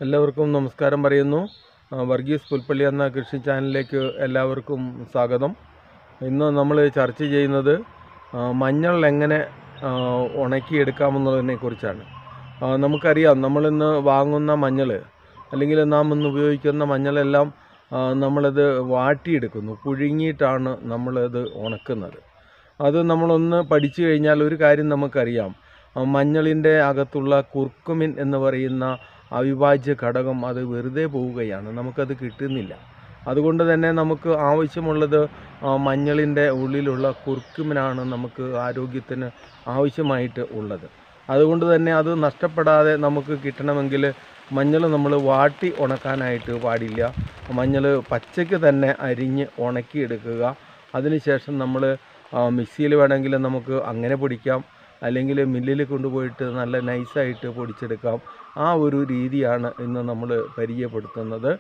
എല്ലാവർക്കും നമസ്കാരം പറയുന്നു ആ, വർഗീസ് പുൽപ്പള്ളി എന്ന കൃഷി ചാനലിലേക്ക് എല്ലാവർക്കും സ്വാഗതം ഇന്ന് നമ്മൾ ചർച്ച ചെയ്യുന്നത് ആ, മഞ്ഞൾ എങ്ങനെ ആ, ഉണക്കിയെടുക്കാമെന്നതിനെ കുറിച്ചാണ് ആ, നമുക്കറിയാം നമ്മളിന്ന് വാങ്ങുന്ന മഞ്ഞൾ അല്ലെങ്കിൽ നാം ഇന്ന് ഉപയോഗിക്കുന്ന മഞ്ഞളെല്ലാം ആ, നമ്മളത് വാട്ടിയെടുക്കുന്നു പുഴുങ്ങിയിട്ടാണ് നമ്മളത് ഉണക്കുന്നത് അത് നമ്മളൊന്ന് പഠിച്ചു കഴിഞ്ഞാൽ ഒരു കാര്യം നമുക്കറിയാം ആ, മഞ്ഞളിൻ്റെ അകത്തുള്ള കുർക്കുമിൻ എന്ന് പറയുന്ന അവിഭാജ്യ ഘടകം അത് വെറുതെ പോവുകയാണ് നമുക്കത് കിട്ടുന്നില്ല അതുകൊണ്ട് തന്നെ നമുക്ക് ആവശ്യമുള്ളത് ആ, മഞ്ഞളിൻ്റെ ഉള്ളിലുള്ള കുർക്കുമിനാണ് നമുക്ക് ആരോഗ്യത്തിന് ആവശ്യമായിട്ട് ഉള്ളത് അതുകൊണ്ട് തന്നെ അത് നഷ്ടപ്പെടാതെ നമുക്ക് കിട്ടണമെങ്കിൽ മഞ്ഞൾ നമ്മൾ വാട്ടി ഉണക്കാനായിട്ട് പാടില്ല മഞ്ഞൾ പച്ചയ്ക്ക് തന്നെ അരിഞ്ഞ് ഉണക്കിയെടുക്കുക അതിനുശേഷം നമ്മൾ മിക്സിയിൽ വേണമെങ്കിൽ നമുക്ക് അങ്ങനെ പൊടിക്കാം അല്ലെങ്കിൽ മില്ലിൽ കൊണ്ടുപോയിട്ട് നല്ല നൈസായിട്ട് പൊടിച്ചെടുക്കാം ആ ഒരു രീതിയാണ് ഇന്ന് നമ്മൾ പരിചയപ്പെടുത്തുന്നത്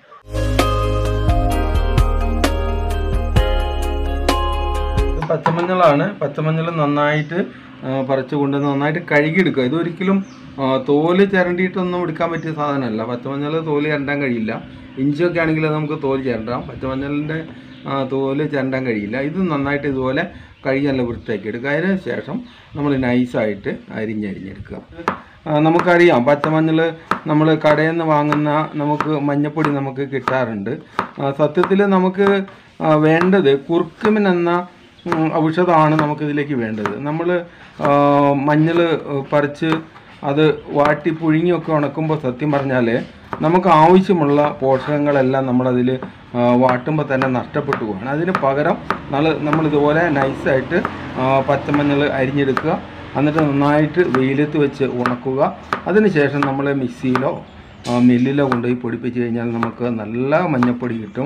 ഇത് പച്ചമഞ്ഞളാണ് പച്ചമഞ്ഞൾ നന്നായിട്ട് ആ, പറിച്ച് കൊണ്ടുവന്ന് നന്നായിട്ട് കഴുകിയെടുക്കുക ഇതൊരിക്കലും ആ, തോല് ചിരണ്ടിയിട്ടൊന്നും എടുക്കാൻ പറ്റിയ സാധനമല്ല പച്ചമഞ്ഞൾ തോല് ചിരണ്ടാൻ കഴിയില്ല ഇഞ്ചിയൊക്കെ ആണെങ്കിൽ നമുക്ക് തോല് ചിരണ്ടാം പച്ചമഞ്ഞളിൻ്റെ ആ, തോല് ചിരണ്ടാൻ കഴിയില്ല ഇത് നന്നായിട്ട് ഇതുപോലെ കഴുകി നല്ല വൃത്തിയാക്കി എടുക്കുക അതിന് ശേഷം നമ്മൾ നൈസായിട്ട് അരിഞ്ഞരിഞ്ഞെടുക്കുക ആ, നമുക്കറിയാം പച്ചമഞ്ഞൾ നമ്മൾ കടയിൽ നിന്ന് വാങ്ങുന്ന നമുക്ക് മഞ്ഞപ്പൊടി നമുക്ക് കിട്ടാറുണ്ട് സത്യത്തിൽ നമുക്ക് ആ, വേണ്ടത് കുർക്കുമിൻ എന്ന ഉം, ഔഷധമാണ് നമുക്കിതിലേക്ക് വേണ്ടത് നമ്മൾ മഞ്ഞൾ പറിച്ച് അത് വാട്ടി പുഴുങ്ങിയൊക്കെ ഉണക്കുമ്പോൾ സത്യം പറഞ്ഞാൽ നമുക്ക് ആവശ്യമുള്ള പോഷകങ്ങളെല്ലാം നമ്മളതിൽ വാട്ടുമ്പോൾ തന്നെ നഷ്ടപ്പെട്ടു പോവാണ് അതിന് പകരം നമ്മൾ നമ്മളിതുപോലെ നൈസായിട്ട് പച്ചമഞ്ഞൾ അരിഞ്ഞെടുക്കുക എന്നിട്ട് നന്നായിട്ട് വെയിലത്ത് വെച്ച് ഉണക്കുക അതിനുശേഷം നമ്മൾ മിക്സിയിലോ ആ, മില്ലിലോ കൊണ്ടുപോയി പൊടിപ്പിച്ച് കഴിഞ്ഞാൽ നമുക്ക് നല്ല മഞ്ഞപ്പൊടി കിട്ടും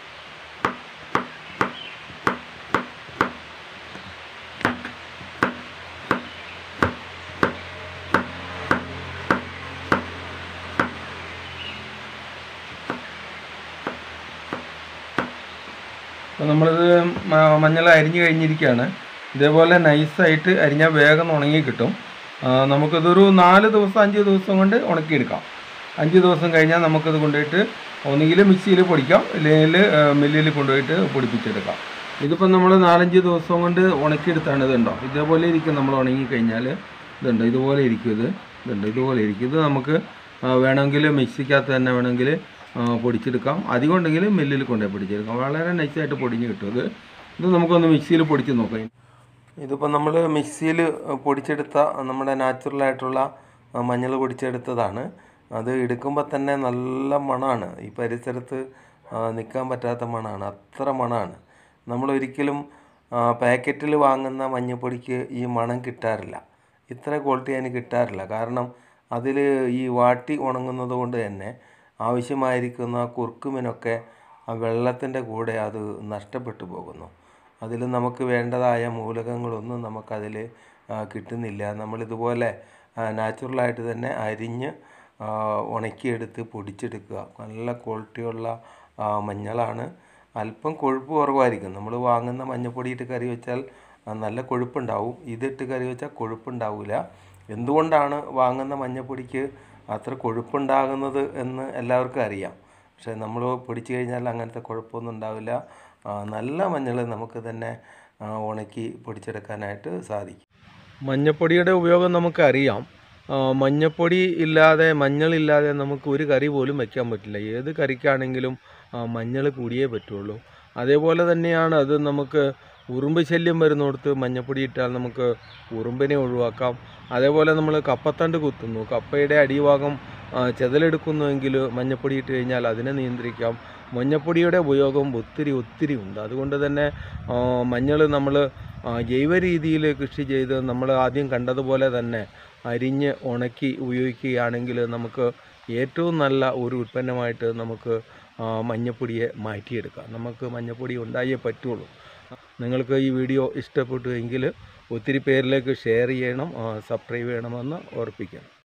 അപ്പോൾ നമ്മളിത് മ- മഞ്ഞൾ അരിഞ്ഞു കഴിഞ്ഞിരിക്കുകയാണ് ഇതേപോലെ നൈസായിട്ട് അരിഞ്ഞാൽ വേഗം ഉണങ്ങി കിട്ടും ആ, നമുക്കിതൊരു നാല് ദിവസം അഞ്ച് ദിവസം കൊണ്ട് ഉണക്കിയെടുക്കാം അഞ്ച് ദിവസം കഴിഞ്ഞാൽ നമുക്കിത് കൊണ്ടുപോയിട്ട് ഒന്നുകിൽ മിക്സിയിൽ പൊടിക്കാം അല്ലെങ്കിൽ മില്ലിൽ കൊണ്ടുപോയിട്ട് പൊടിപ്പിച്ചെടുക്കാം ഇതിപ്പോൾ നമ്മൾ നാലഞ്ച് ദിവസം കൊണ്ട് ഉണക്കിയെടുത്താണ് ഇതുണ്ടോ ഇതേപോലെ ഇരിക്കും നമ്മൾ ഉണങ്ങി കഴിഞ്ഞാൽ ഇതുണ്ട് ഇതുപോലെ ഇരിക്കും ഇത് ഇതുണ്ട് ഇതുപോലെ ഇരിക്കും ഇത് നമുക്ക് ആ, വേണമെങ്കിൽ മിക്സിക്കകത്ത് തന്നെ വേണമെങ്കിൽ ആ, പൊടിച്ചെടുക്കാം അധികം ഉണ്ടെങ്കിൽ മില്ലിൽ കൊണ്ടുപോയി പൊടിച്ചെടുക്കാം വളരെ നൈസായിട്ട് പൊടിഞ്ഞ് കിട്ടും ഇത് ഇത് നമുക്കൊന്ന് മിക്സിയിൽ പൊടിച്ച് നോക്കാം ഇതിപ്പോൾ നമ്മൾ മിക്സിയിൽ പൊടിച്ചെടുത്ത നമ്മുടെ നാച്ചുറലായിട്ടുള്ള മഞ്ഞൾ പൊടിച്ചെടുത്തതാണ് അത് എടുക്കുമ്പോൾ തന്നെ നല്ല മണമാണ് ഈ പരിസരത്ത് നിൽക്കാൻ പറ്റാത്ത മണമാണ് അത്ര മണമാണ് നമ്മളൊരിക്കലും പാക്കറ്റിൽ വാങ്ങുന്ന മഞ്ഞൾപ്പൊടിക്ക് ഈ മണം കിട്ടാറില്ല ഇത്ര ക്വാളിറ്റി അതിന് കിട്ടാറില്ല കാരണം അതിൽ ഈ വാട്ടി ഉണങ്ങുന്നത് കൊണ്ട് തന്നെ ആവശ്യമായിരിക്കുന്ന കുർക്കുമിനൊക്കെ ആ വെള്ളത്തിൻ്റെ കൂടെ അത് നഷ്ടപ്പെട്ടു പോകുന്നു അതിൽ നമുക്ക് വേണ്ടതായ മൂലകങ്ങളൊന്നും നമുക്കതിൽ കിട്ടുന്നില്ല നമ്മളിതുപോലെ നാച്ചുറലായിട്ട് തന്നെ അരിഞ്ഞ് ആ, ഉണക്കിയെടുത്ത് പൊടിച്ചെടുക്കുക നല്ല ക്വാളിറ്റിയുള്ള ആ, മഞ്ഞളാണ് അല്പം കൊഴുപ്പ് കുറവായിരിക്കും നമ്മൾ വാങ്ങുന്ന മഞ്ഞപ്പൊടിയിട്ട് കറി വെച്ചാൽ ആ, നല്ല കൊഴുപ്പുണ്ടാവും ഇതിട്ട് കറി വെച്ചാൽ കൊഴുപ്പുണ്ടാവില്ല എന്തുകൊണ്ടാണ് വാങ്ങുന്ന മഞ്ഞപ്പൊടിക്ക് അത്ര കൊഴുപ്പുണ്ടാകുന്നത് എന്ന് എല്ലാവർക്കും അറിയാം പക്ഷേ നമ്മൾ പൊടിച്ചു കഴിഞ്ഞാൽ അങ്ങനത്തെ കുഴപ്പമൊന്നും ഉണ്ടാവില്ല ആ, നല്ല മഞ്ഞൾ നമുക്ക് തന്നെ ആ, ഉണക്കി പൊടിച്ചെടുക്കാനായിട്ട് സാധിക്കും മഞ്ഞപ്പൊടിയുടെ ഉപയോഗം നമുക്കറിയാം ആ, മഞ്ഞപ്പൊടി ഇല്ലാതെ മഞ്ഞളില്ലാതെ നമുക്ക് ഒരു കറി പോലും വയ്ക്കാൻ പറ്റില്ല ഏത് കറിക്കാണെങ്കിലും മഞ്ഞൾ കൂടിയേ പറ്റുള്ളൂ അതേപോലെ തന്നെയാണ് അത് നമുക്ക് ഉറുമ്പ് ശല്യം വരുന്നിടത്ത് മഞ്ഞപ്പൊടി ഇട്ടാൽ നമുക്ക് ഉറുമ്പിനെ ഒഴിവാക്കാം അതേപോലെ നമ്മൾ കപ്പത്തണ്ട് കുത്തുന്നു കപ്പയുടെ അടിഭാഗം ആ, ചെതലെടുക്കുന്നുവെങ്കിൽ മഞ്ഞപ്പൊടി ഇട്ട് കഴിഞ്ഞാൽ അതിനെ നിയന്ത്രിക്കാം മഞ്ഞപ്പൊടിയുടെ ഉപയോഗം ഒത്തിരി ഒത്തിരി ഉണ്ട് അതുകൊണ്ട് തന്നെ മഞ്ഞൾ നമ്മൾ ജൈവ രീതിയിൽ കൃഷി ചെയ്ത് നമ്മൾ ആദ്യം കണ്ടതുപോലെ തന്നെ അരിഞ്ഞ് ഉണക്കി ഉപയോഗിക്കുകയാണെങ്കിൽ നമുക്ക് ഏറ്റവും നല്ല ഒരു ഉൽപ്പന്നമായിട്ട് നമുക്ക് ആ, മഞ്ഞപ്പൊടിയെ മാറ്റിയെടുക്കാം നമുക്ക് മഞ്ഞപ്പൊടി ഉണ്ടായേ പറ്റുള്ളൂ നിങ്ങൾക്ക് ഈ വീഡിയോ ഇഷ്ടപ്പെട്ടു എങ്കിൽ ഒത്തിരി പേരിലേക്ക് ഷെയർ ചെയ്യണം സബ്സ്ക്രൈബ് ചെയ്യണമെന്ന് ഓർപ്പിക്കണം